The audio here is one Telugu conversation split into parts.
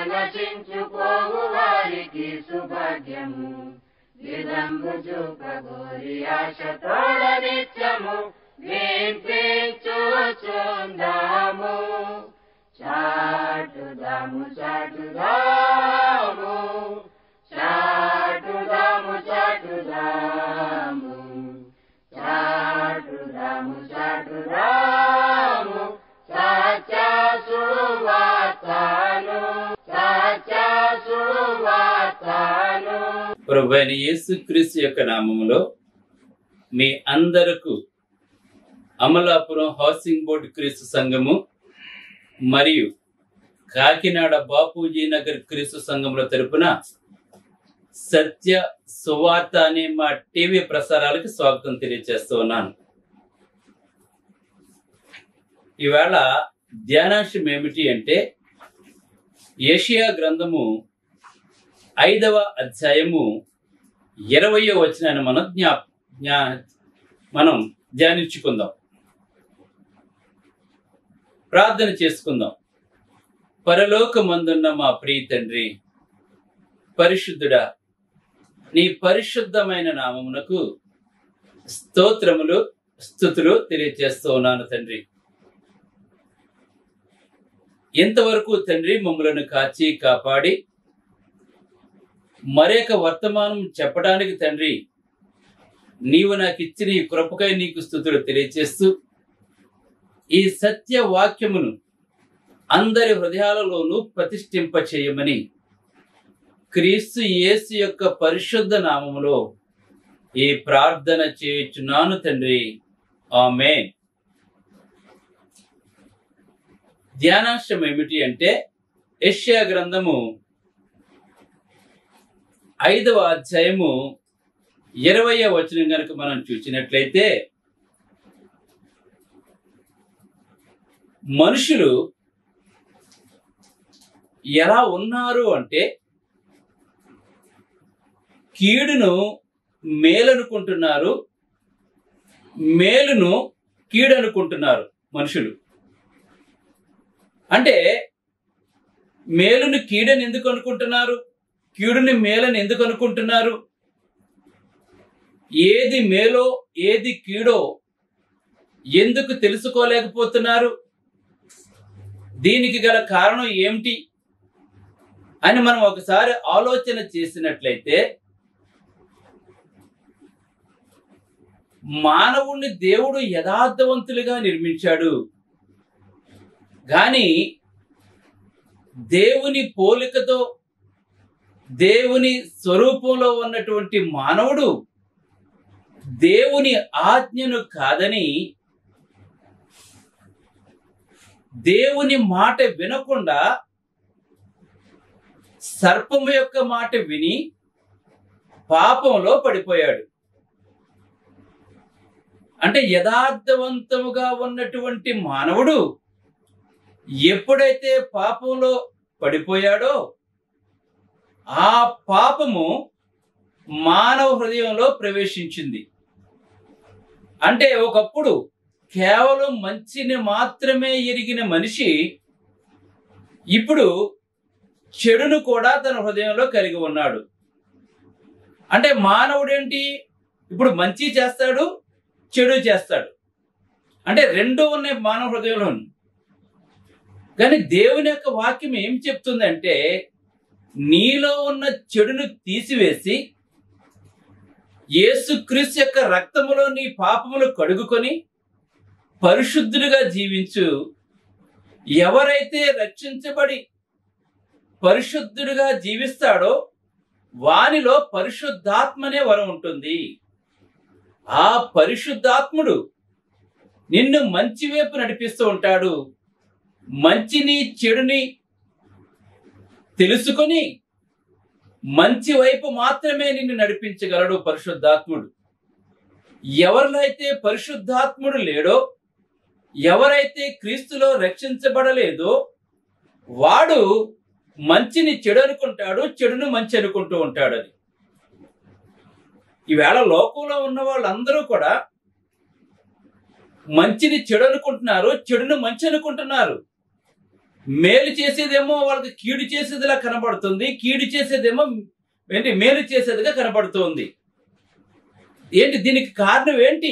నశించుకోవు వారికి సుభాగ్యము విలంబు చూపగోరి ఆశ తోడ నిత్యము చూచుందాము చాటుదాము చాటుదాము చాటుదాము చాటుదాము చాటుదాము చాటుదాము సత్య సువార్తను సత్య సువార్తను ప్రభు అయిన యేసుక్రీస్తు యొక్క నామములో మీ అందరకు అమలాపురం హౌసింగ్ బోర్డు క్రీస్తు సంఘము మరియు కాకినాడ బాపూజీ నగర్ క్రీస్తు సంఘముల తరపున సత్య సువార్త అనే మా టీవీ ప్రసారాలకు స్వాగతం తెలియజేస్తూ ఉన్నాను ఈవేళ ధ్యానాంశం ఏమిటి అంటే ఏషియా గ్రంథము ఐదవ అధ్యాయము ఇరవయో వచనాన్ని మనం జ్ఞా జ్ఞా మనం ధ్యానించుకుందాం ప్రార్థన చేసుకుందాం పరలోకమందున్న మా ప్రియ తండ్రి పరిశుద్ధుడా నీ పరిశుద్ధమైన నామమునకు స్తోత్రములు స్థుతులు తెలియజేస్తూ ఉన్నాను తండ్రి ఎంతవరకు తండ్రి మమ్మలను కాచి కాపాడి మరొక వర్తమానం చెప్పడానికి తండ్రి నీవు నాకు ఇచ్చిన ఈ కృపకై నీకు స్థుతులు తెలియజేస్తూ ఈ సత్య వాక్యమును అందరి హృదయాలలోనూ ప్రతిష్ఠింప చేయమని క్రీస్తు యేసు యొక్క పరిశుద్ధ నామములో ఈ ప్రార్థన చేయుచున్నాను తండ్రి ఆమె ధ్యానాంశం ఏమిటి అంటే యెషయా గ్రంథము ఐదవ అధ్యాయము ఇరవయ వచనం కనుక మనం చూసినట్లయితే మనుషులు ఎలా ఉన్నారు అంటే కీడును మేలనుకుంటున్నారు మేలును కీడనుకుంటున్నారు మనుషులు అంటే మేలును కీడని ఎందుకు అనుకుంటున్నారు కీడుని మేలని ఎందుకు అనుకుంటున్నారు ఏది మేలో ఏది కీడో ఎందుకు తెలుసుకోలేకపోతున్నారు దీనికి గల కారణం ఏమిటి అని మనం ఒకసారి ఆలోచన చేసినట్లయితే మానవుణ్ణి దేవుడు యథార్థవంతులుగా నిర్మించాడు కానీ దేవుని పోలికతో దేవుని స్వరూపంలో ఉన్నటువంటి మానవుడు దేవుని ఆజ్ఞను కాదని దేవుని మాట వినకుండా సర్పము యొక్క మాట విని పాపంలో పడిపోయాడు అంటే యథార్థవంతముగా ఉన్నటువంటి మానవుడు ఎప్పుడైతే పాపంలో పడిపోయాడో ఆ పాపము మానవ హృదయంలో ప్రవేశించింది అంటే ఒకప్పుడు కేవలం మంచిని మాత్రమే ఎరిగిన మనిషి ఇప్పుడు చెడును కూడా తన హృదయంలో కలిగి ఉన్నాడు అంటే మానవుడు ఏంటి ఇప్పుడు మంచి చేస్తాడు చెడు చేస్తాడు అంటే రెండు ఉన్నాయి మానవ హృదయంలో కానీ దేవుని యొక్క వాక్యం ఏం చెప్తుందంటే నీలో ఉన్న చెడును తీసివేసి యేసుక్రీస్తు యొక్క రక్తములో నీ పాపములు కడుగుకొని పరిశుద్ధులుగా జీవించు ఎవరైతే రక్షించబడి పరిశుద్ధుడిగా జీవిస్తాడో వానిలో పరిశుద్ధాత్మనే వరం ఉంటుంది ఆ పరిశుద్ధాత్ముడు నిన్ను మంచి వైపు నడిపిస్తూ ఉంటాడు మంచిని చెడుని తెలుసుకొని మంచి వైపు మాత్రమే నిన్ను నడిపించగలడు పరిశుద్ధాత్ముడు ఎవరిలో అయితే పరిశుద్ధాత్ముడు లేడో ఎవరైతే క్రీస్తులో రక్షించబడలేదో వాడు మంచిని చెడు అనుకుంటాడు చెడును మంచి అనుకుంటూ ఉంటాడు అది ఈవేళ లోకంలో ఉన్న వాళ్ళందరూ కూడా మంచిని చెడు అనుకుంటున్నారు చెడును మంచి అనుకుంటున్నారు మేలు చేసేదేమో వాళ్ళకి కీడు చేసేదిలా కనబడుతుంది కీడు చేసేదేమో ఏంటి మేలు చేసేదిగా కనబడుతోంది ఏంటి దీనికి కారణం ఏంటి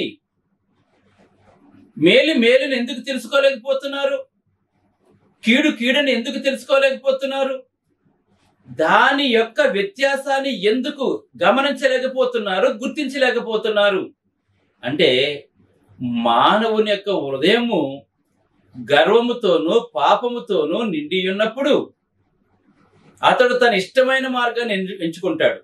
మేలు మేలుని ఎందుకు తెలుసుకోలేకపోతున్నారు కీడు కీడని ఎందుకు తెలుసుకోలేకపోతున్నారు దాని యొక్క వ్యత్యాసాన్ని ఎందుకు గమనించలేకపోతున్నారు గుర్తించలేకపోతున్నారు అంటే మానవుని యొక్క హృదయము గర్వముతోనూ పాపముతోనూ నిండి ఉన్నప్పుడు అతడు తన ఇష్టమైన మార్గాన్ని ఎంచు- ఎంచుకుంటాడు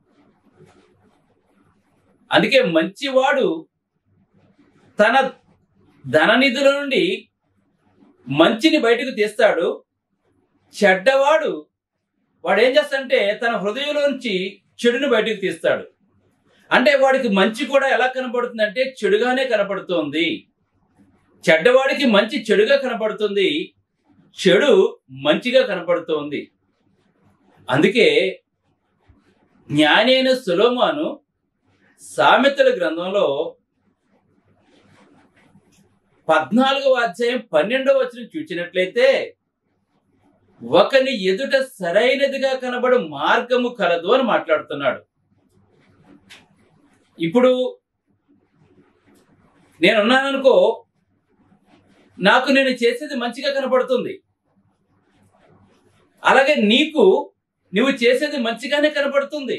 అందుకే మంచివాడు తన ధననిధుల నుండి మంచిని బయటకు తీస్తాడు చెడ్డవాడు వాడు ఏం చేస్తాడంటే తన హృదయంలోంచి చెడుని బయటకు తీస్తాడు అంటే వాడికి మంచి కూడా ఎలా కనపడుతుందంటే చెడుగానే కనపడుతోంది చెడ్డవాడికి మంచి చెడుగా కనపడుతుంది చెడు మంచిగా కనపడుతోంది అందుకే జ్ఞానైన సులోమాను సామెతల గ్రంథంలో పద్నాలుగవ అధ్యాయం పన్నెండవ వచనం చూచినట్లయితే ఒకని ఎదుట సరైనదిగా కనబడు మార్గము కలదు అని మాట్లాడుతున్నాడు ఇప్పుడు నేనున్నాననుకో నాకు నేను చేసేది మంచిగా కనపడుతుంది అలాగే నీకు నువ్వు చేసేది మంచిగానే కనపడుతుంది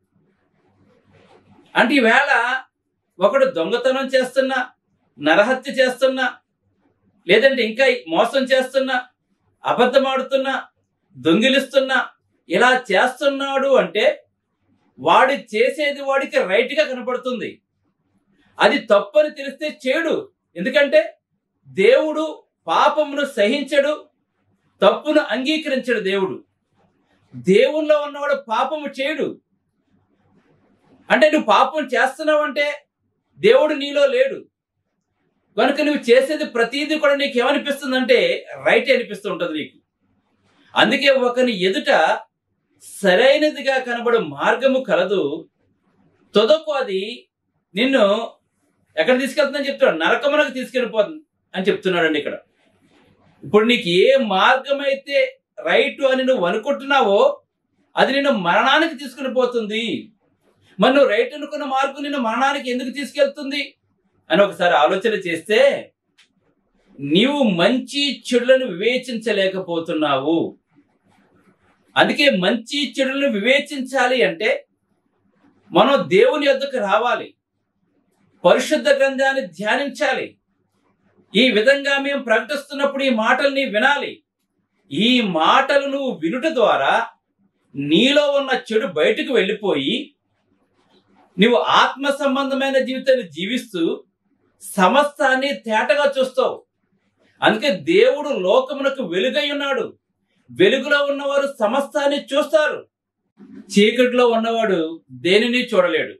అంటే ఈవేళ ఒకడు దొంగతనం చేస్తున్నా నరహత్య చేస్తున్నా లేదంటే ఇంకా మోసం చేస్తున్నా అబద్ధమాడుతున్నా దొంగిలిస్తున్నా ఇలా చేస్తున్నాడు అంటే వాడు చేసేది వాడికి రైట్ గా కనపడుతుంది అది తప్పని తెలిస్తే చేయడు ఎందుకంటే దేవుడు పాపమును సహించడు తప్పును అంగీకరించడు దేవుడు దేవుల్లో ఉన్నవాడు పాపము చేయడు అంటే నువ్వు పాపం చేస్తున్నావు అంటే దేవుడు నీలో లేడు కనుక నువ్వు చేసేది ప్రతిదీ కూడా నీకు ఏమనిపిస్తుందంటే రైట్ అనిపిస్తూ ఉంటుంది నీకు అందుకే ఒకని ఎదుట సరైనదిగా కనబడు మార్గము కలదు తొదకు అది నిన్ను ఎక్కడ తీసుకెళ్తుందని చెప్తాడు నరకమునకు తీసుకెళ్ళిపోతుంది అని చెప్తున్నాడండి ఇక్కడ ఇప్పుడు నీకు ఏ మార్గం అయితే రైట్ అని నువ్వు అనుకుంటున్నావో అది నిన్ను మరణానికి తీసుకుని పోతుంది మరి నువ్వు రైట్ అనుకున్న మార్గం నిన్ను మరణానికి ఎందుకు తీసుకెళ్తుంది అని ఒకసారి ఆలోచన చేస్తే నీవు మంచి చెడులను వివేచించలేకపోతున్నావు అందుకే మంచి చెడులను వివేచించాలి అంటే మనం దేవుని యొద్దకు రావాలి పరిశుద్ధ గ్రంథాన్ని ధ్యానించాలి ఈ విధంగా మేము ప్రకటిస్తున్నప్పుడు ఈ మాటల్ని వినాలి ఈ మాటలు నువ్వు వినుట ద్వారా నీలో ఉన్న చెడు బయటకు వెళ్ళిపోయి నువ్వు ఆత్మ సంబంధమైన జీవితాన్ని జీవిస్తూ సమస్తాన్ని తేటగా చూస్తావు అందుకే దేవుడు లోకమునకు వెలుగై ఉన్నాడు వెలుగులో ఉన్నవారు సమస్తాన్ని చూస్తారు చీకటిలో ఉన్నవాడు దేనిని చూడలేడు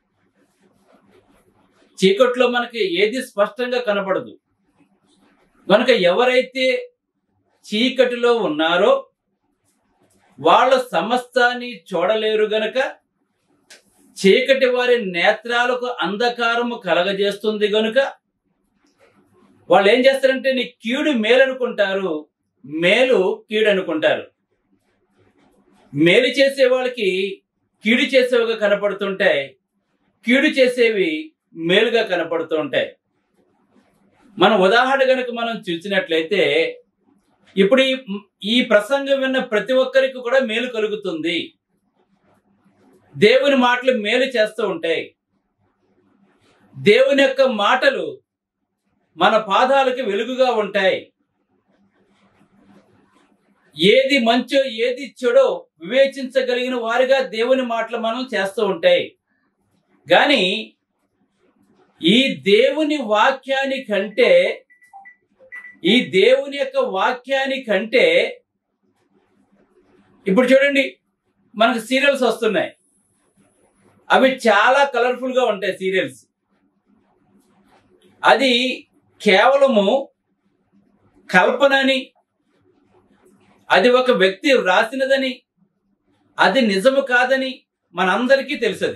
చీకట్లో మనకి ఏది స్పష్టంగా కనపడదు కనుక ఎవరైతే చీకటిలో ఉన్నారో వాళ్ళ సమస్తాన్ని చూడలేరు గనక చీకటి వారి నేత్రాలకు అంధకారము కలగజేస్తుంది గనుక వాళ్ళు ఏం చేస్తారంటే నీ కీడు మేలు అనుకుంటారు మేలు కీడు అనుకుంటారు మేలు చేసే వాళ్ళకి కీడు చేసేవిగా కనపడుతుంటాయి కీడు చేసేవి మేలుగా కనపడుతూ ఉంటాయి మన ఉదాహరణ కనుక మనం చూసినట్లయితే ఇప్పుడు ఈ ఈ ప్రసంగం విన్న ప్రతి ఒక్కరికి కూడా మేలు కలుగుతుంది దేవుని మాటలు మేలు చేస్తూ ఉంటాయి దేవుని యొక్క మాటలు మన పాదాలకు వెలుగుగా ఉంటాయి ఏది మంచో ఏది చెడో వివేచించగలిగిన వారిగా దేవుని మాటలు మనం చేస్తూ ఉంటాయి కానీ ఈ దేవుని వాక్యాని కంటే ఈ దేవుని యొక్క వాక్యాని కంటే ఇప్పుడు చూడండి మనకు సీరియల్స్ వస్తున్నాయి అవి చాలా కలర్ఫుల్ గా ఉంటాయి సీరియల్స్ అది కేవలము కల్పనని అది ఒక వ్యక్తి వ్రాసినదని అది నిజము కాదని మనందరికీ తెలుసది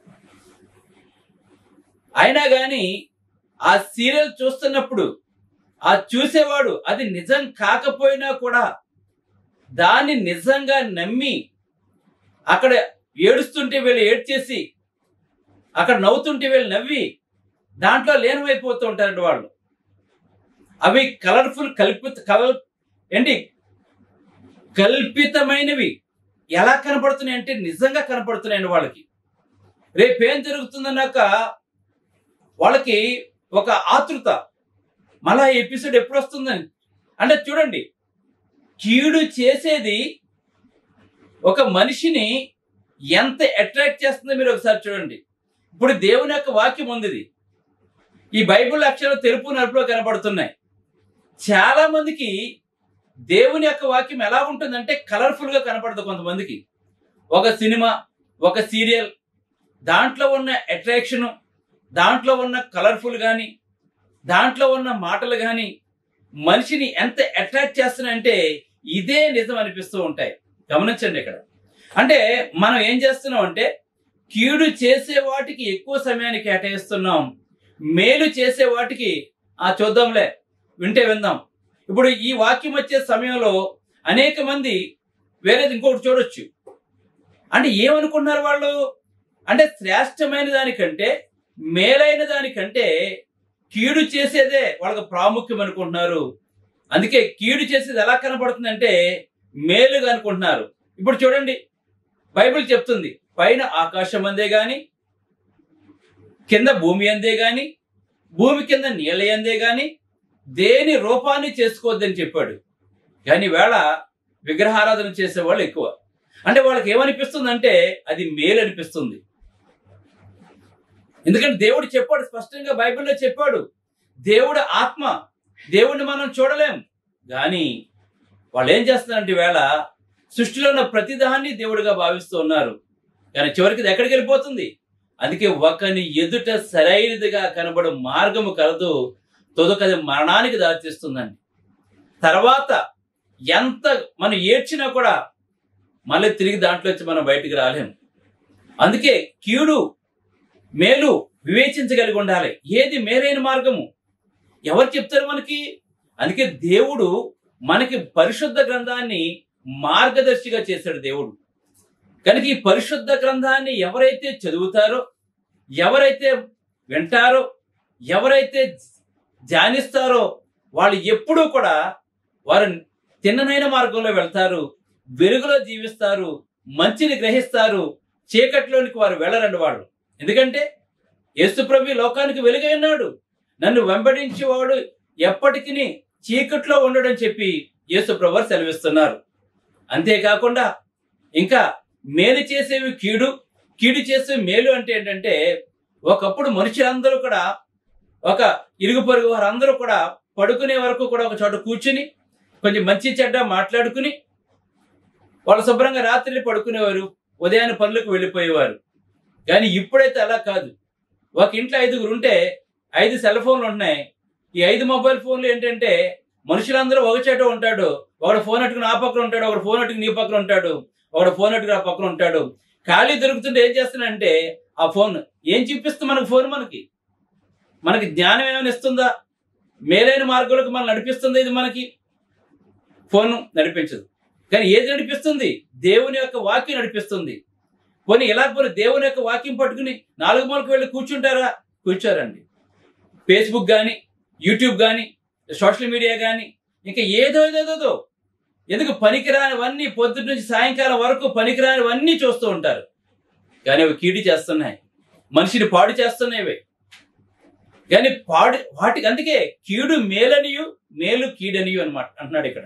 అయినా గాని ఆ సీరియల్ చూస్తున్నప్పుడు ఆ చూసేవాడు అది నిజం కాకపోయినా కూడా దాన్ని నిజంగా నమ్మి అక్కడ ఏడుస్తుంటే వీళ్ళు ఏడ్చేసి అక్కడ నవ్వుతుంటే వీళ్ళు నవ్వి దాంట్లో లీనమైపోతూ ఉంటారండి వాళ్ళు అవి కలర్ఫుల్ కల్పిత కలర్ ఏంటి కల్పితమైనవి ఎలా కనపడుతున్నాయి అంటే నిజంగా కనపడుతున్నాయండి వాళ్ళకి రేపేం జరుగుతుందన్నాక వాళ్ళకి ఒక ఆతృత మళ్ళా ఈ ఎపిసోడ్ ఎప్పుడు వస్తుందని అంటే చూడండి కీడు చేసేది ఒక మనిషిని ఎంత అట్రాక్ట్ చేస్తుందో మీరు ఒకసారి చూడండి ఇప్పుడు దేవుని యొక్క వాక్యం ఉంది ఇది. ఈ బైబిల్ అక్షరాలు తెలుపు నలుపులో కనబడుతున్నాయి చాలా మందికి దేవుని యొక్క వాక్యం ఎలా ఉంటుందంటే కలర్ఫుల్ గా కనపడుతుంది కొంతమందికి ఒక సినిమా ఒక సీరియల్ దాంట్లో ఉన్న అట్రాక్షన్ దాంట్లో ఉన్న కలర్ఫుల్ కానీ దాంట్లో ఉన్న మాటలు కానీ మనిషిని ఎంత అట్రాక్ట్ చేస్తున్నాయంటే ఇదే నిజం అనిపిస్తూ ఉంటాయి గమనించండి ఇక్కడ అంటే మనం ఏం చేస్తున్నాం అంటే కీడు చేసే వాటికి ఎక్కువ సమయాన్ని కేటాయిస్తున్నాం మేలు చేసే వాటికి ఆ చూద్దాంలే వింటే విందాం ఇప్పుడు ఈ వాక్యం వచ్చే సమయంలో అనేక మంది వేరేది ఇంకొకటి చూడొచ్చు అంటే ఏమనుకుంటున్నారు వాళ్ళు అంటే శ్రేష్టమైన దానికంటే మేలైన దానికంటే కీడు చేసేదే వాళ్ళకి ప్రాముఖ్యం అనుకుంటున్నారు అందుకే కీడు చేసేది ఎలా కనబడుతుందంటే మేలుగా అనుకుంటున్నారు ఇప్పుడు చూడండి బైబిల్ చెప్తుంది పైన ఆకాశం అందే గాని కింద భూమి అందే గాని భూమి కింద నీళ్ళ అందే గాని దేని రూపాన్ని చేసుకోవద్దని చెప్పాడు కానీ వేళ విగ్రహారాధన చేసే వాళ్ళు ఎక్కువ అంటే వాళ్ళకి ఏమనిపిస్తుంది అంటే అది మేలు అనిపిస్తుంది ఎందుకంటే దేవుడు చెప్పాడు స్పష్టంగా బైబిల్లో చెప్పాడు దేవుడు ఆత్మ దేవుడిని మనం చూడలేం కానీ వాళ్ళు ఏం చేస్తున్నారంటే వేళ సృష్టిలో ఉన్న ప్రతిదాన్ని దేవుడిగా భావిస్తూ ఉన్నారు కానీ చివరికి ఇది ఎక్కడికి వెళ్ళిపోతుంది అందుకే ఒకని ఎదుట సరైనదిగా కనబడు మార్గము కలదు తొదకది మరణానికి దారితీస్తుందండి తర్వాత ఎంత మనం ఏడ్చినా కూడా మళ్ళీ తిరిగి దాంట్లో వచ్చి మనం బయటికి రాలేం అందుకే కీడు మేలు వివేచించగలిగి ఉండాలి ఏది మేలైన మార్గము ఎవరు చెప్తారు మనకి అందుకే దేవుడు మనకి పరిశుద్ధ గ్రంథాన్ని మార్గదర్శిగా చేశాడు దేవుడు కనుక ఈ పరిశుద్ధ గ్రంథాన్ని ఎవరైతే చదువుతారో ఎవరైతే వింటారో ఎవరైతే ధ్యానిస్తారో వాళ్ళు ఎప్పుడూ కూడా వారు తిన్ననైన మార్గంలో వెళ్తారు వెలుగులో జీవిస్తారు మంచిని గ్రహిస్తారు చీకట్లోనికి వారు వెళ్ళరండి వాళ్ళు ఎందుకంటే యేసుప్రభు ఈ లోకానికి వెలుగై ఉన్నాడు నన్ను వెంబడించేవాడు ఎప్పటికీ చీకట్లో ఉండడని చెప్పి యేసుప్రభు వారు సెలవిస్తున్నారు అంతేకాకుండా ఇంకా మేలు చేసేవి కీడు కీడు చేసేవి మేలు అంటే ఏంటంటే ఒకప్పుడు మనుషులందరూ కూడా ఒక ఇరుగు పొరుగు వారందరూ కూడా పడుకునే వరకు కూడా ఒక చోట కూర్చుని కొంచెం మంచి చెడ్డ మాట్లాడుకుని వాళ్ళు శుభ్రంగా రాత్రి పడుకునేవారు ఉదయాన్నే పనులకు వెళ్ళిపోయేవారు కానీ ఇప్పుడైతే అలా కాదు ఒక ఇంట్లో ఐదుగురు ఉంటే ఐదు సెల్ ఫోన్లు ఉన్నాయి ఈ ఐదు మొబైల్ ఫోన్లు ఏంటంటే మనుషులందరూ ఒక చోట ఉంటాడు ఒకడు ఫోన్ అట్టుకుని ఆ పక్కన ఉంటాడు ఒకడు ఫోన్ అట్టుకుని నీ పక్కన ఉంటాడు ఒకడు ఫోన్ అట్టుకుని ఆ పక్కన ఉంటాడు ఖాళీ దొరుకుతుంటే ఏం చేస్తానంటే ఆ ఫోన్ ఏం చూపిస్తుంది మనకు ఫోన్ మనకి మనకి జ్ఞానం ఏమైనా ఇస్తుందా మేలైన మార్గాలకు మనం నడిపిస్తుంది ఇది మనకి ఫోన్ నడిపించదు కానీ ఏది నడిపిస్తుంది దేవుని యొక్క వాక్యం నడిపిస్తుంది పోనీ ఇలా పోనీ దేవుని యొక్క వాక్యం పట్టుకుని నాలుగు మూలకు వెళ్ళి కూర్చుంటారా కూర్చోరండి ఫేస్బుక్ కానీ యూట్యూబ్ కానీ సోషల్ మీడియా కానీ ఇంకా ఏదో ఏదేదో ఎందుకు పనికిరానివన్నీ పొద్దున్న నుంచి సాయంకాలం వరకు పనికిరానివన్నీ చూస్తూ ఉంటారు కానీ అవి కీడు చేస్తున్నాయి మనిషిని పాడు చేస్తున్నాయి అవి కానీ పాడు వాటికి అందుకే కీడు మేలనియు మేలు కీడనియు అనమాట అంటున్నాడు ఇక్కడ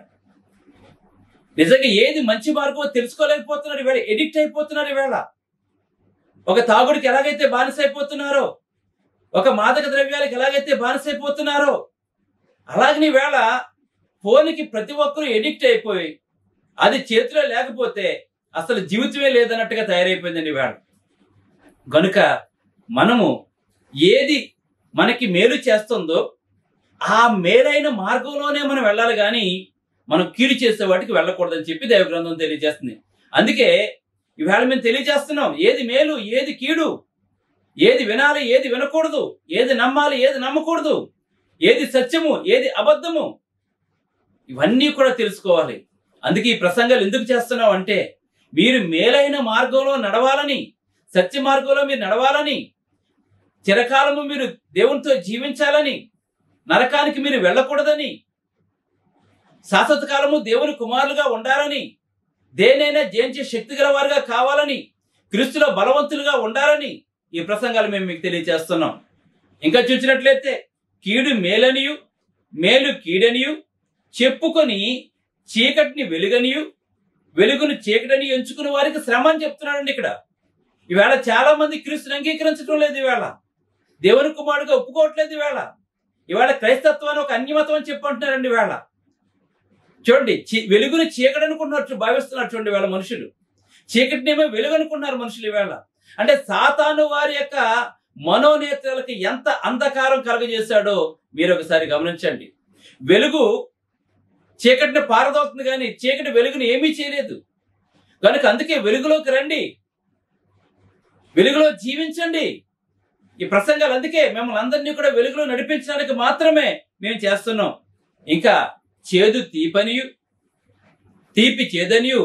నిజంగా ఏది మంచి మార్గమో తెలుసుకోలేకపోతున్నారు ఈవేళ ఎడిక్ట్ అయిపోతున్నారు ఈవేళ ఒక తాగుడికి ఎలాగైతే బానిస అయిపోతున్నారో ఒక మాదక ద్రవ్యాలకు ఎలాగైతే బానిస అయిపోతున్నారో అలాగని వేళ ఫోన్కి ప్రతి ఒక్కరూ ఎడిక్ట్ అయిపోయి అది చేతిలో లేకపోతే అసలు జీవితమే లేదన్నట్టుగా తయారైపోయిందండి వేళ గనుక మనము ఏది మనకి మేలు చేస్తుందో ఆ మేలైన మార్గంలోనే మనం వెళ్ళాలి కానీ మనం కీడు చేసే వాటికి వెళ్ళకూడదని చెప్పి దైవ గ్రంథం తెలియజేస్తుంది అందుకే ఈవేళ మేము తెలియజేస్తున్నాం ఏది మేలు ఏది కీడు ఏది వినాలి ఏది వినకూడదు ఏది నమ్మాలి ఏది నమ్మకూడదు ఏది సత్యము ఏది అబద్ధము ఇవన్నీ కూడా తెలుసుకోవాలి అందుకే ఈ ప్రసంగాలు ఎందుకు చేస్తున్నాం అంటే మీరు మేలైన మార్గంలో నడవాలని సత్య మార్గంలో మీరు నడవాలని చిరకాలము మీరు దేవునితో జీవించాలని నరకానికి మీరు వెళ్ళకూడదని శాశ్వత కాలము దేవుని కుమారులుగా ఉండాలని దేనైనా జయించే శక్తి గల వారుగా కావాలని క్రీస్తులో బలవంతులుగా ఉండాలని ఈ ప్రసంగాలు మేము మీకు తెలియజేస్తున్నాం ఇంకా చూసినట్లయితే కీడు మేలనియు మేలు కీడనియు చెప్పుకొని చీకటిని వెలుగనియు వెలుగును చీకటని ఎంచుకున్న వారికి శ్రమ అని చెప్తున్నాడండి ఇక్కడ ఈవేళ చాలా మంది క్రీస్తుని అంగీకరించడం లేదు ఈవేళ దేవుని కుమారుడుగా ఒప్పుకోవట్లేదు ఈవేళ ఈవేళ క్రైస్తత్వాన్ని ఒక అన్యమతం అని చెప్పంటున్నారండి ఈవేళ చూడండి చీ- వెలుగుని చీకటి అనుకుంటున్నట్టు భావిస్తున్నారు చూడండి ఈవేళ మనుషులు చీకటినేమో వెలుగు అనుకుంటున్నారు మనుషులు ఈవేళ అంటే సాతాను వారి యొక్క మనోనేత్రాలకు ఎంత అంధకారం కలుగజేశాడో మీరు ఒకసారి గమనించండి వెలుగు చీకటిని పారదోతుంది కానీ చీకటి వెలుగుని ఏమీ చేయలేదు కనుక అందుకే వెలుగులోకి రండి వెలుగులో జీవించండి ఈ ప్రసంగాలు అందుకే మిమ్మల్ని అందరినీ కూడా వెలుగులో నడిపించడానికి మాత్రమే మేము చేస్తున్నాం ఇంకా చేదు తీపనియు తీపి చేదనియు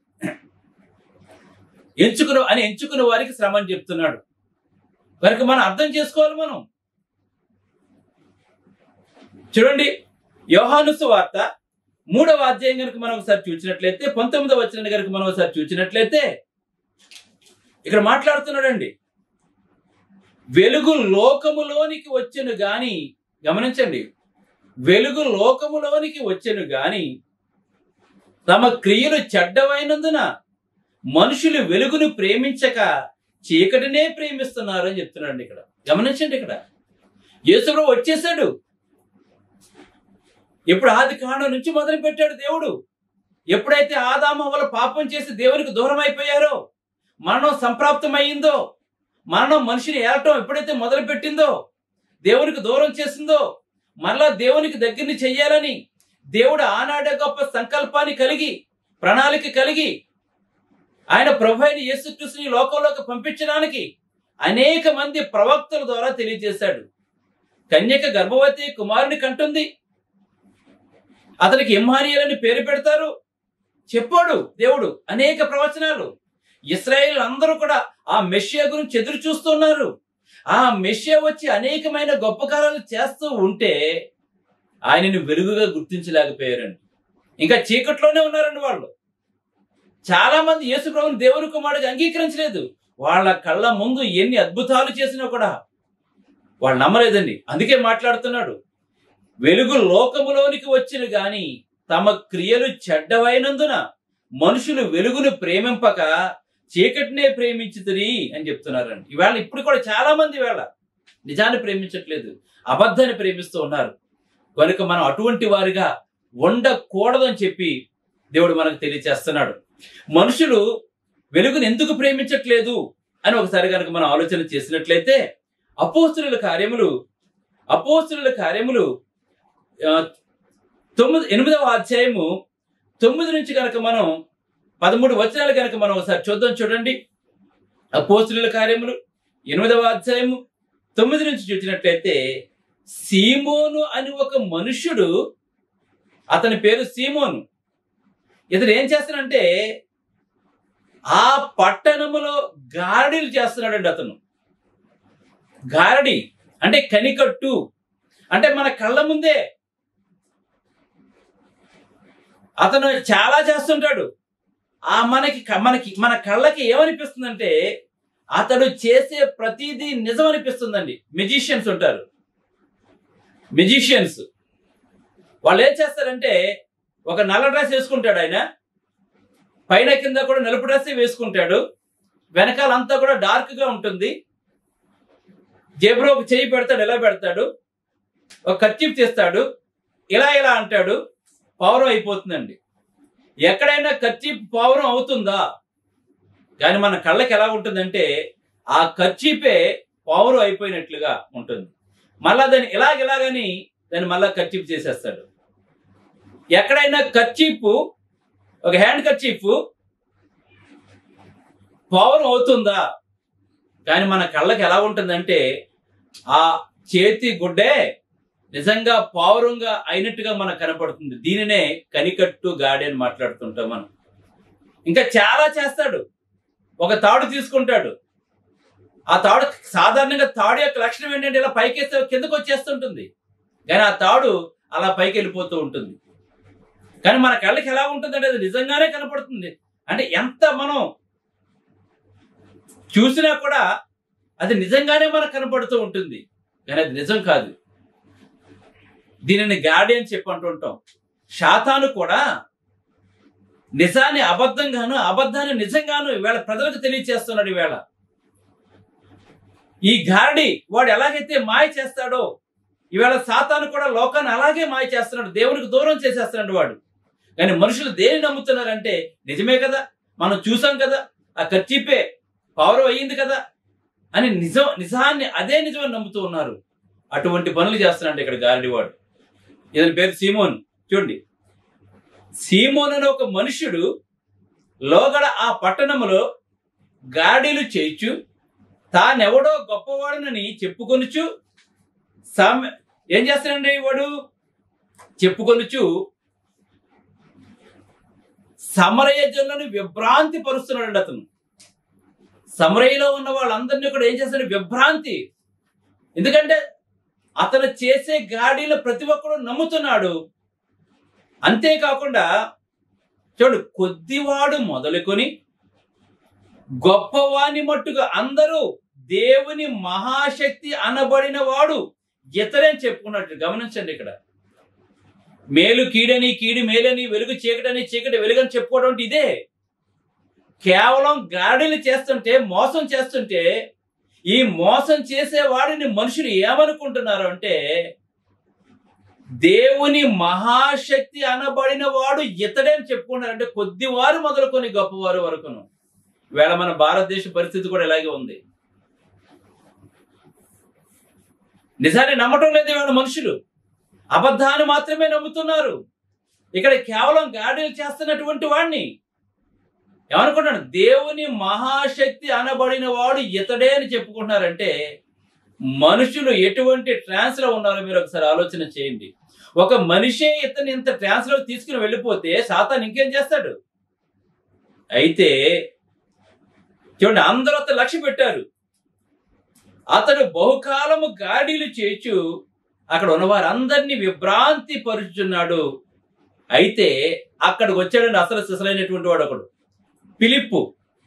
ఎంచుకున్న అని ఎంచుకున్న వారికి శ్రమ అని చెప్తున్నాడు కనుక మనం అర్థం చేసుకోవాలి మనం చూడండి యోహాను వార్త మూడవ అధ్యాయం కనుక మనం ఒకసారి చూసినట్లయితే పంతొమ్మిదవ వచ్చిన కనుక మనం ఒకసారి చూసినట్లయితే ఇక్కడ మాట్లాడుతున్నాడండి వెలుగు లోకములోనికి వచ్చెను గాని గమనించండి వెలుగు లోకములోనికి వచ్చెను గాని తమ క్రియలు చెడ్డవైనందున మనుషులు వెలుగును ప్రేమించక చీకటినే ప్రేమిస్తున్నారు అని చెప్తున్నాడు ఇక్కడ గమనించండి ఇక్కడ యేసుప్రభు వచ్చేసాడు ఎప్పుడు ఆది కాండం నుంచి మొదలు పెట్టాడు దేవుడు ఎప్పుడైతే ఆదాము వల్ల పాపం చేసి దేవునికి దూరం అయిపోయారో మరణం సంప్రాప్తమైందో మరణం మనిషిని ఏలటం ఎప్పుడైతే మొదలు పెట్టిందో దేవునికి దూరం చేసిందో మరలా దేవునికి దగ్గరని చెయ్యాలని దేవుడు ఆనాడే గొప్ప సంకల్పాన్ని కలిగి ప్రణాళిక కలిగి ఆయన ప్రభు అయిన యేసుక్రీస్తుని ఈ లోకంలోకి పంపించడానికి అనేక మంది ప్రవక్తల ద్వారా తెలియజేశాడు కన్యక గర్భవతి కుమారుని కంటుంది అతనికి ఇమ్మానియల్ అని పేరు పెడతారు చెప్పాడు దేవుడు అనేక ప్రవచనాలు ఇస్రాయేల్ అందరూ కూడా ఆ మెషియా గురించి ఎదురు చూస్తున్నారు ఆ మెషియా వచ్చి అనేకమైన గొప్ప కార్యాలు చేస్తూ ఉంటే ఆయనని వెలుగుగా గుర్తించలేకపోయారండి ఇంకా చీకట్లోనే ఉన్నారండి వాళ్ళు చాలా మంది యేసు ప్రభుని దేవుని కుమారుడిగా అంగీకరించలేదు వాళ్ళ కళ్ళ ముందు ఎన్ని అద్భుతాలు చేసినా కూడా వాళ్ళు నమ్మలేదండి అందుకే మాట్లాడుతున్నాడు వెలుగు లోకములోనికి వచ్చిన గాని తమ క్రియలు చెడ్డవైనందున మనుషులు వెలుగును ప్రేమింపక చీకటినే ప్రేమించుతుంది అని చెప్తున్నారండి ఇవాళ ఇప్పుడు కూడా చాలా మంది ఇవాళ నిజాన్ని ప్రేమించట్లేదు అబద్ధాన్ని ప్రేమిస్తూ ఉన్నారు కనుక మనం అటువంటి వారిగా ఉండకూడదని చెప్పి దేవుడు మనకు తెలియచేస్తున్నాడు మనుషులు వెలుగును ఎందుకు ప్రేమించట్లేదు అని ఒకసారి కనుక మనం ఆలోచన చేసినట్లయితే అపోస్తుల కార్యములు అపోస్తుల కార్యములు ఆ, తొమ్మిది ఎనిమిదవ అధ్యాయము తొమ్మిది నుంచి కనుక మనం పదమూడు వచనాలు కనుక మనం ఒకసారి చూద్దాం చూడండి అపోస్తుల కార్యములు ఎనిమిదవ అధ్యాయము తొమ్మిది నుంచి చూసినట్లయితే సీమోను అని ఒక మనుష్యుడు అతని పేరు సీమోను ఇతను ఏం చేస్తానంటే ఆ పట్టణములో గారడీలు చేస్తున్నాడండి అతను గారడి అంటే కనికట్టు అంటే మన కళ్ళ ముందే అతను చాలా చేస్తుంటాడు ఆ మనకి మనకి మన కళ్ళకి ఏమనిపిస్తుందంటే అతడు చేసే ప్రతిదీ నిజం అనిపిస్తుందండి మెజిషియన్స్ ఉంటారు మెజిషియన్స్ వాళ్ళు ఏం చేస్తారంటే ఒక నల్ల డ్రెస్ వేసుకుంటాడు ఆయన పైన కింద కూడా నలుపు డ్రెస్ వేసుకుంటాడు వెనకాల అంతా కూడా డార్క్ గా ఉంటుంది జేబులో ఒక చెయ్యి పెడతాడు ఎలా పెడతాడు ఒక ఖర్చీఫ్ తీస్తాడు ఇలా ఇలా అంటాడు పౌరం అయిపోతుందండి ఎక్కడైనా ఖర్చీఫ్ పౌరం అవుతుందా కానీ మన కళ్ళకి ఎలా ఉంటుందంటే ఆ ఖర్చీపే పౌరం అయిపోయినట్లుగా ఉంటుంది మళ్ళా దాన్ని ఇలాగ ఇలాగని దాన్ని మళ్ళా ఖర్చీఫ్ చేసేస్తాడు ఎక్కడైనా ఖర్చీఫ్ ఒక హ్యాండ్ ఖర్చీఫ్ పౌరం అవుతుందా కానీ మన కళ్ళకి ఎలా ఉంటుందంటే ఆ చేతి గుడ్డే నిజంగా పౌరంగా అయినట్టుగా మనకు కనపడుతుంది దీనినే కనికట్టు గాడి అని మాట్లాడుతుంటాం మనం ఇంకా చాలా చేస్తాడు ఒక తాడు తీసుకుంటాడు ఆ తాడు సాధారణంగా తాడు యొక్క లక్షణం ఏంటంటే ఇలా పైకేస్తే కిందకు వచ్చేస్తుంటుంది కానీ ఆ తాడు అలా పైకి వెళ్ళిపోతూ ఉంటుంది కానీ మన కళ్ళకి ఎలా ఉంటుందంటే అది నిజంగానే కనపడుతుంది అంటే ఎంత మనం చూసినా కూడా అది నిజంగానే మనకు కనపడుతూ ఉంటుంది కానీ అది నిజం కాదు దీనిని గాడి అని చెప్పి అంటుంటాం శాతాను కూడా నిజాన్ని అబద్ధంగాను అబద్ధాన్ని నిజంగాను ఈవేళ ప్రజలకు తెలియచేస్తున్నాడు ఈవేళ ఈ గారడి వాడు ఎలాగైతే మాయ చేస్తాడో ఈవేళ సాతాను కూడా లోకాన్ని అలాగే మాయ చేస్తున్నాడు దేవునికి దూరం చేసేస్తున్నాడు వాడు కానీ మనుషులు దేని నమ్ముతున్నారంటే నిజమే కదా మనం చూసాం కదా ఆ ఖర్చీపే పవర్ అయ్యింది కదా అని నిజం నిజాన్ని అదే నిజమని నమ్ముతూ ఉన్నారు అటువంటి పనులు చేస్తున్నాడు ఇక్కడ గారడివాడు ఇతని పేరు సీమోన్ చూడండి సీమోన్ అనే ఒక మనుషుడు లోగడ ఆ పట్టణములో గాడిలు చేయిచు తానెవడో గొప్పవాడునని చెప్పుకొనుచు సామె ఏం చేస్తాడండి వాడు చెప్పుకొనుచు సమరయ జనులను విభ్రాంతి పరుస్తున్నాడు అతను సమరయ్యలో ఉన్న వాళ్ళందరినీ కూడా ఏం చేస్తాడు విభ్రాంతి ఎందుకంటే అతను చేసే గాడిలో ప్రతి ఒక్కడు నమ్ముతున్నాడు అంతేకాకుండా చూడు కొద్దివాడు మొదలుకొని గొప్పవాని మట్టుగా అందరూ దేవుని మహాశక్తి అనబడిన వాడు ఇతరని చెప్పుకున్నట్టు గమనించండి ఇక్కడ మేలు కీడని కీడి మేలని వెలుగు చీకటని చీకటి వెలుగని చెప్పుకోవడం అంటే ఇదే కేవలం గాడిలు చేస్తుంటే మోసం చేస్తుంటే ఈ మోసం చేసే వాడిని మనుషులు ఏమనుకుంటున్నారు అంటే దేవుని మహాశక్తి అనబడిన వాడు ఇతడే అని చెప్పుకుంటారు అంటే కొద్దివారు మొదలుకొని గొప్పవారు వరకును వేళ మన భారతదేశ పరిస్థితి కూడా ఇలాగే ఉంది నిజాన్ని నమ్మటం లేదు ఇవాళ మనుషులు అబద్ధాన్ని మాత్రమే నమ్ముతున్నారు ఇక్కడ కేవలం గాడిలు చేస్తున్నటువంటి వాడిని ఏమనుకుంటున్నాడు దేవుని మహాశక్తి అనబడిన వాడు ఇతడే అని చెప్పుకుంటున్నారంటే మనుషులు ఎటువంటి ట్రాన్స్ లో ఉన్నారో మీరు ఒకసారి ఆలోచన చేయండి ఒక మనిషే ఇతను ఇంత ట్రాన్స్ లో తీసుకుని వెళ్ళిపోతే సాతాన్ ఇంకేం చేస్తాడు అయితే చూడండి అందరూ అతను లక్ష్య పెట్టారు అతడు బహుకాలము గాడిలు చేచు అక్కడ ఉన్న వారందరినీ విభ్రాంతి పరుచున్నాడు అయితే అక్కడికి వచ్చాడండి అసలు సిసలైనటువంటి వాడు ఒకడు పిలిప్పు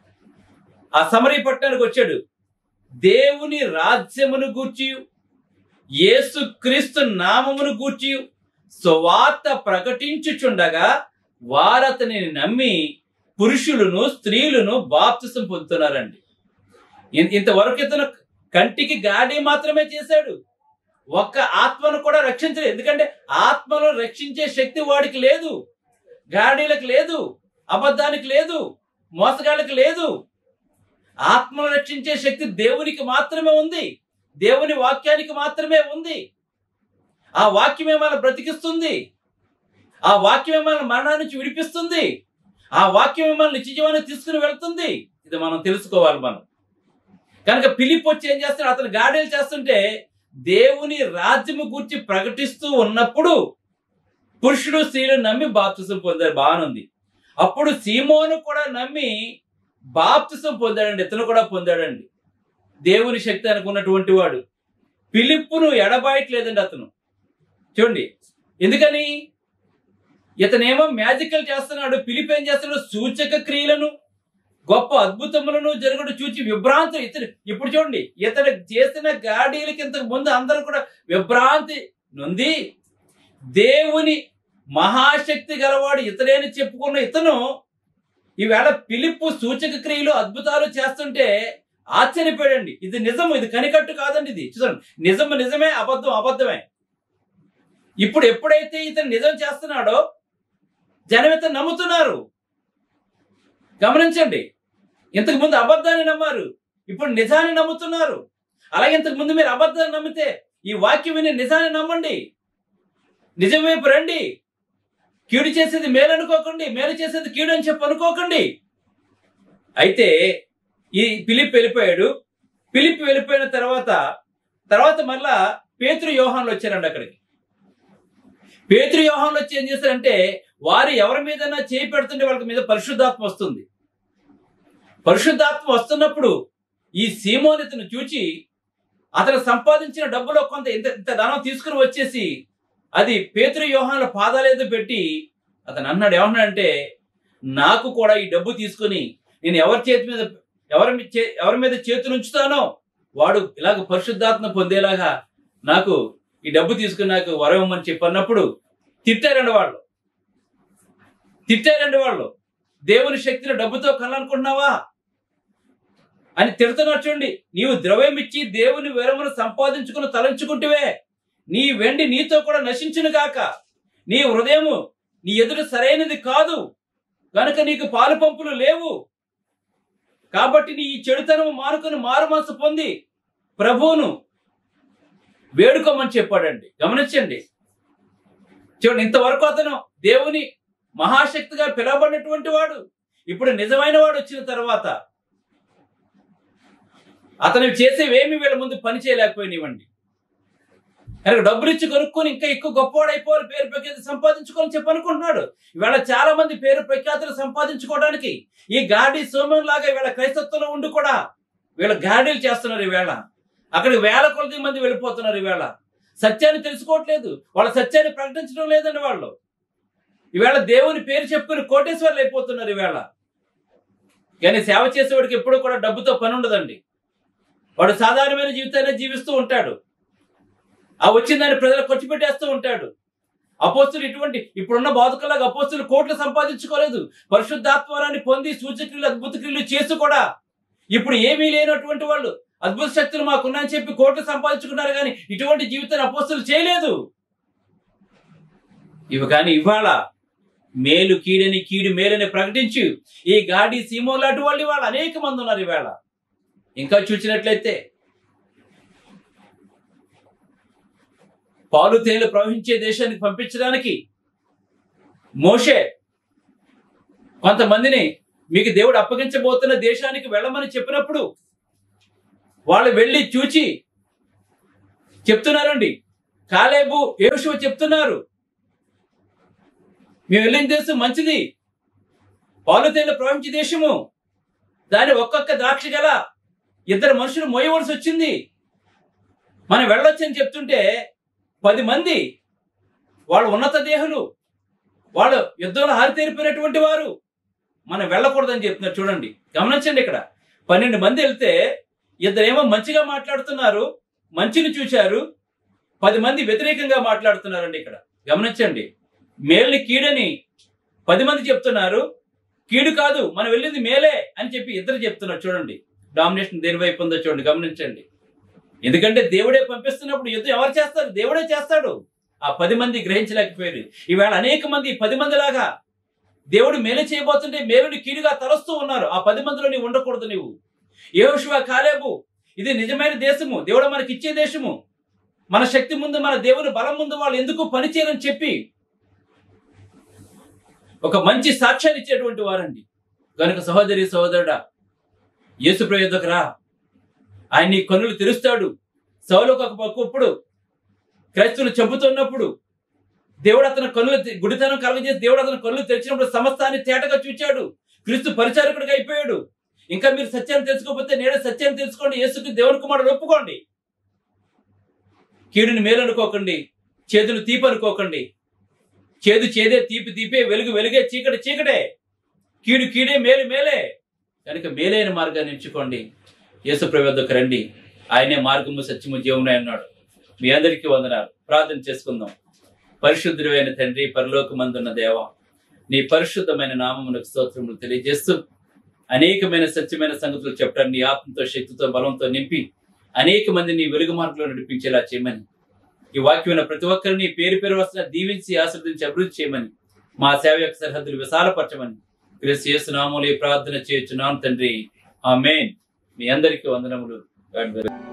ఆ సమరీ పట్టణానికి వచ్చాడు దేవుని రాజ్యమును గూర్చి యేసు క్రీస్తు నామమును గూర్చి సువార్త ప్రకటించుచుండగా వారతని నమ్మి పురుషులను స్త్రీలను బాప్తిసం పొందుతున్నారండి ఇన్- ఇంతవరకు ఇతను కంటికి గాడి మాత్రమే చేశాడు ఒక్క ఆత్మను కూడా రక్షించలేదు ఎందుకంటే ఆత్మను రక్షించే శక్తి వాడికి లేదు గాడీలకు లేదు అబద్ధానికి లేదు మోసగాళ్ళకి లేదు ఆత్మను రక్షించే శక్తి దేవునికి మాత్రమే ఉంది దేవుని వాక్యానికి మాత్రమే ఉంది ఆ వాక్యమే మన బ్రతికిస్తుంది ఆ వాక్యమే మన మరణాన్ని నుంచి విడిపిస్తుంది ఆ వాక్యమే మన నిత్యజీవాన్ని తీసుకుని వెళ్తుంది ఇది మనం తెలుసుకోవాలి మనం కనుక పిలిప్ వచ్చి ఏం చేస్తాడు అతను గాడీలు చేస్తుంటే దేవుని రాజ్యము గురించి ప్రకటిస్తూ ఉన్నప్పుడు పురుషుడు స్త్రీలు నమ్మి బాప్తిసం పొందారు బాగానుంది అప్పుడు సీమోను కూడా నమ్మి బాప్తిసం పొందాడండి ఇతను కూడా పొందాడండి దేవుని శక్తి అనుకున్నటువంటి వాడు పిలిప్పును ఎడబాయట్లేదండి అతను చూడండి ఎందుకని ఇతనేమో మ్యాజికల్ చేస్తున్నాడు పిలిప్ ఏం చేస్తున్నాడు సూచక క్రియలను గొప్ప అద్భుతములను జరుగుడు చూచి విభ్రాంతి ఇతడు ఇప్పుడు చూడండి ఇతడు చేసిన గాడీలకి ఇంతకు ముందు అందరూ కూడా విభ్రాంతి నొంది దేవుని మహాశక్తి గలవాడు ఇతడేని చెప్పుకున్న ఇతను ఈవేళ పిలుపు సూచక క్రియలు అద్భుతాలు చేస్తుంటే ఆశ్చర్యపోయాడండి ఇది నిజము ఇది కనికట్టు కాదండి ఇది చూడండి నిజము నిజమే అబద్ధం అబద్ధమే ఇప్పుడు ఎప్పుడైతే ఇతను నిజం చేస్తున్నాడో జనం ఇతను నమ్ముతున్నారు గమనించండి ఇంతకు ముందు అబద్ధాన్ని నమ్మారు ఇప్పుడు నిజాన్ని నమ్ముతున్నారు అలాగే ఇంతకు ముందు మీరు అబద్ధాన్ని నమ్మితే ఈ వాక్యం విని నిజాన్ని నమ్మండి నిజం వైపు రండి కీడు చేసేది మేలు అనుకోకండి మేలు చేసేది కీడు అని చెప్పి అనుకోకండి అయితే ఈ పిలిప్ వెళ్ళిపోయాడు పిలిప్ వెళ్ళిపోయిన తర్వాత తర్వాత మళ్ళా పేతురు యోహాన్లు వచ్చారండి అక్కడికి పేతృ వ్యవహారంలో వచ్చి ఏం చేస్తారంటే వారు ఎవరి మీదైనా చేయి పెడుతుంటే వాళ్ళకి మీద పరిశుద్ధాత్మ వస్తుంది పరిశుద్ధాత్మ వస్తున్నప్పుడు ఈ సీమోనితను చూచి అతను సంపాదించిన డబ్బులో కొంత ఇంత ఇంత ధనం తీసుకుని వచ్చేసి అది పేతృ వ్యూహాల పాదాలేదో పెట్టి అతను అన్నాడు ఏమన్నాడంటే నాకు కూడా ఈ డబ్బు తీసుకుని నేను ఎవరి చేతి మీద ఎవరి మీ- చే- ఎవరి మీద చేతులు ఉంచుతానో వాడు ఇలాగ పరిశుద్ధాత్మ పొందేలాగా నాకు ఈ డబ్బు తీసుకుని నాకు వరవమని చెప్పన్నప్పుడు తిట్టారండి వాళ్ళు తిట్టారండి వాళ్ళు దేవుని శక్తిని డబ్బుతో కలనుకుంటున్నావా అని తిడుతున్నారు చూడండి నీవు ద్రవ్యం ఇచ్చి దేవుని వరమును సంపాదించుకుని తలంచుకుంటువే నీ వెండి నీతో కూడా నశించును గాక నీ హృదయము నీ ఎదుట సరైనది కాదు కనుక నీకు పాలు పంపులు లేవు కాబట్టి నీ ఈ చెడుతనము మానుకొని మారు మనసు పొంది ప్రభువును వేడుకోమని చెప్పాడండి గమనించండి చూడండి ఇంతవరకు అతను దేవుని మహాశక్తిగా పిలువబడినటువంటి వాడు ఇప్పుడు నిజమైన వాడు వచ్చిన తర్వాత అతను చేసేవేమి వీళ్ళ ముందు పని చేయలేకపోయినవ్వండి కనుక డబ్బులు ఇచ్చి కొనుక్కొని ఇంకా ఎక్కువ గొప్పవాడు అయిపోవాలి పేరు ప్రఖ్యాతి సంపాదించుకోవాలని చెప్పి అనుకుంటున్నాడు ఇవాళ చాలా మంది పేరు ప్రఖ్యాతులు సంపాదించుకోవడానికి ఈ గాడి సోమం లాగా వీళ్ళ క్రైస్తత్వంలో ఉండి కూడా వీళ్ళ గాడీలు చేస్తున్నారు ఈవేళ అక్కడికి వేల కొలది మంది వెళ్ళిపోతున్నారు ఈవేళ సత్యాన్ని తెలుసుకోవట్లేదు వాళ్ళ సత్యాన్ని ప్రకటించడం లేదండి వాళ్ళు ఈవేళ దేవుని పేరు చెప్పుకుని కోటేశ్వర్లు అయిపోతున్నారు ఈవేళ కానీ సేవ చేసేవాడికి ఎప్పుడూ కూడా డబ్బుతో పని ఉండదండి వాడు సాధారణమైన జీవితాన్ని జీవిస్తూ ఉంటాడు ఆ వచ్చిన దాన్ని ప్రజలకు ఖర్చు పెట్టేస్తూ ఉంటాడు అపోస్తులు ఇటువంటి ఇప్పుడున్న బాధకులాగా అపోస్తులు కోట్లు సంపాదించుకోలేదు పరిశుద్ధాత్మరాన్ని పొంది సూచక్రియలు అద్భుత క్రియలు చేసి కూడా ఇప్పుడు ఏమీ లేనటువంటి వాళ్ళు అద్భుత శక్తులు మాకున్నాయని చెప్పి కోట్లు సంపాదించుకున్నారు కానీ ఇటువంటి జీవితాన్ని అపోస్తులు చేయలేదు ఇవి కానీ ఇవాళ మేలు కీడని కీడు మేలని ప్రకటించి ఈ గాడి సీమో లాంటి వాళ్ళు ఇవాళ అనేక మంది ఉన్నారు ఇవాళ ఇంకా చూసినట్లయితే పాలు తేనెలు ప్రవహించే దేశానికి పంపించడానికి మోషే కొంతమందిని మీకు దేవుడు అప్పగించబోతున్న దేశానికి వెళ్ళమని చెప్పినప్పుడు వాళ్ళు వెళ్ళి చూచి చెప్తున్నారండి కాలేబు యేషువ చెప్తున్నారు మేము వెళ్ళిన దేశం మంచిది పాలు తేనెలు ప్రవహించే దేశము దాని ఒక్కొక్క ద్రాక్ష గల ఇద్దరు మనుషులు మోయవలసి వచ్చింది మనం వెళ్ళొచ్చని చెప్తుంటే పది మంది వాళ్ళు ఉన్నత దేహులు వాళ్ళు యుద్ధంలో హారితేరిపోయినటువంటి వారు మనం వెళ్ళకూడదని చెప్తున్నారు చూడండి గమనించండి ఇక్కడ పన్నెండు మంది వెళ్తే ఇద్దరేమో మంచిగా మాట్లాడుతున్నారు మంచిని చూశారు పది మంది వ్యతిరేకంగా మాట్లాడుతున్నారండి ఇక్కడ గమనించండి మేల్ని కీడని పది మంది చెప్తున్నారు కీడు కాదు మనం వెళ్ళింది మేలే అని చెప్పి ఇద్దరు చెప్తున్నారు చూడండి డామినేషన్ దేని వైపు ఉందో చూడండి గమనించండి ఎందుకంటే దేవుడే పంపిస్తున్నప్పుడు యుద్ధం ఎవరు చేస్తారు దేవుడే చేస్తాడు ఆ పది మంది గ్రహించలేకపోయారు ఈవేళ అనేక మంది ఈ పది మంది లాగా దేవుడు మేలు చేయబోతుంటే మేలుని కీడుగా తలస్తూ ఉన్నారు ఆ పది మందిలో నీవు ఉండకూడదు నీవు యేహోషువ కాలేబు ఇది నిజమైన దేశము దేవుడు మనకి ఇచ్చే దేశము మన శక్తి ముందు మన దేవుని బలం ముందు వాళ్ళు ఎందుకు పనిచేయరని చెప్పి ఒక మంచి సాక్ష్యాన్ని ఇచ్చేటువంటి వారండి కనుక సహోదరి సహోదరుడా యేసు ప్రయోజకు రా ఆయన నీ కన్నులు తెరుస్తాడు సౌలకు ఒక పక్కప్పుడు క్రైస్తవులు చంపుతున్నప్పుడు దేవుడు అతని కన్నులు తె- గుడితనం కలగజేసి దేవుడు అతని కన్నులు తెరిచినప్పుడు సమస్తాన్ని తేటగా చూచాడు క్రీస్తు పరిచారకుడిగా అయిపోయాడు ఇంకా మీరు సత్యాన్ని తెలుసుకోకపోతే నేడే సత్యాన్ని తెలుసుకోండి యేసుకి దేవుని కుమారుడు ఒప్పుకోండి కీడుని మేలు అనుకోకండి చేతులు తీపి అనుకోకండి చేదు చేదే తీపి తీపే వెలుగు వెలుగే చీకటి చీకటే కీడు కీడే మేలు మేలే కనుక మేలైన మార్గాన్ని ఎంచుకోండి యేసు ప్రవేదకు రండి ఆయనే మార్గము సత్యము జీవమునే అన్నాడు మీ అందరికీ వందనాలు ప్రార్థన చేసుకుందాం పరిశుద్ధుడైన తండ్రి పరలోకమందున్న దేవ నీ పరిశుద్ధమైన నామమునకు స్తోత్రములు తెలియజేస్తూ అనేకమైన సత్యమైన సంగతులు చెప్పడానికి నీ ఆత్మతో శక్తితో బలంతో నింపి అనేక మంది నీ వెలుగు మార్గంలో నడిపించేలా చేయమని ఈ వాక్యమైన ప్రతి ఒక్కరిని పేరు పేరు వస్తున్న దీవించి ఆశ్రదించి అభివృద్ధి చేయమని మా సేవ యొక్క సరిహద్దులు విశాలపరచమని క్రీస్తు యేసు నామములో ఈ ప్రార్థన చేయొచ్చున్నాను తండ్రి ఆమేన్ మీ అందరికీ వందనములు God bless.